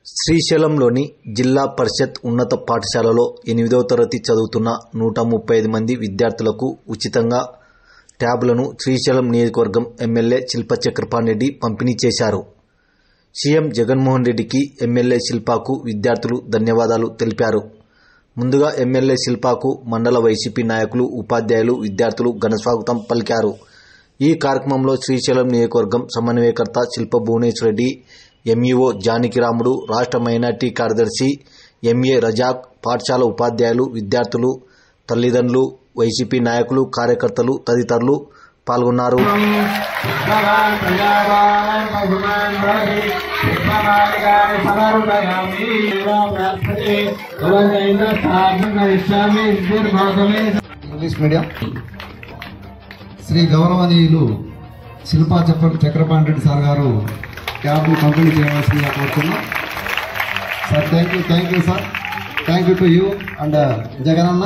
శ్రీశైలంలోని జిల్లా పరిషత్ ఉన్నత పాఠశాలలో ఎనిమిదవ తరగతి చదువుతున్న నూట ముప్పై ఐదు మంది విద్యార్థులకు ఉచితంగా ట్యాబ్లను శ్రీశైలం నియోజకవర్గం ఎమ్మెల్యే శిల్ప చక్రపాణిరెడ్డి పంపిణీ చేశారు సీఎం జగన్మోహన్ రెడ్డికి ఎమ్మెల్యే శిల్పాకు విద్యార్థులు ధన్యవాదాలు తెలిపారు ముందుగా ఎమ్మెల్యే శిల్పాకు మండల వైసీపీ నాయకులు ఉపాధ్యాయులు విద్యార్థులు ఘనస్వాగతం పలికారు ఈ కార్యక్రమంలో శ్రీశైలం నియోజకవర్గం సమన్వయకర్త శిల్ప భువనేశ్వర్ రెడ్డి ఎంఈఓ జానకిరాముడు రాష్ట్ర మైనార్టీ కార్యదర్శి ఎంఏ రజాక్ పాఠశాల ఉపాధ్యాయులు విద్యార్థులు తల్లిదండ్రులు వైసీపీ నాయకులు కార్యకర్తలు తదితరులు పాల్గొన్నారు భగవాన్ ప్రజావాన్ భగవాన్ భవతి విశ్వమాలికాని సమర్పయామి ప్రార్థతే భగవంతైన స్థాపన కరిష్యామి నిర్భాగమే ఇంగ్లీష్ మీడియం శ్రీ గౌరవనీయులు శిల్పా చక్ర చక్రపాణి రెడ్డి సార్ గారు క్యాబ్ని పంపిణీ చేయవలసిందిగా కోరుతున్నాం sir thank you thank you sir thank you to you and Jagananna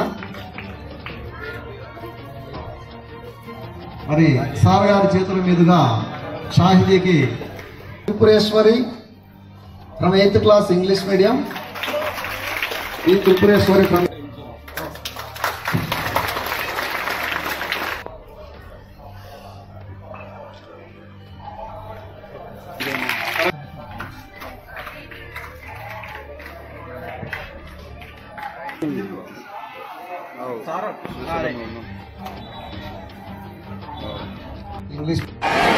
మరి సార్ గారి చేతుల మీదుగా షాహిదీకి Tripureshwari from eighth class English medium ఈ త్రిపురేశ్వరి ఫ్రమ్ ఇంగ్లీష్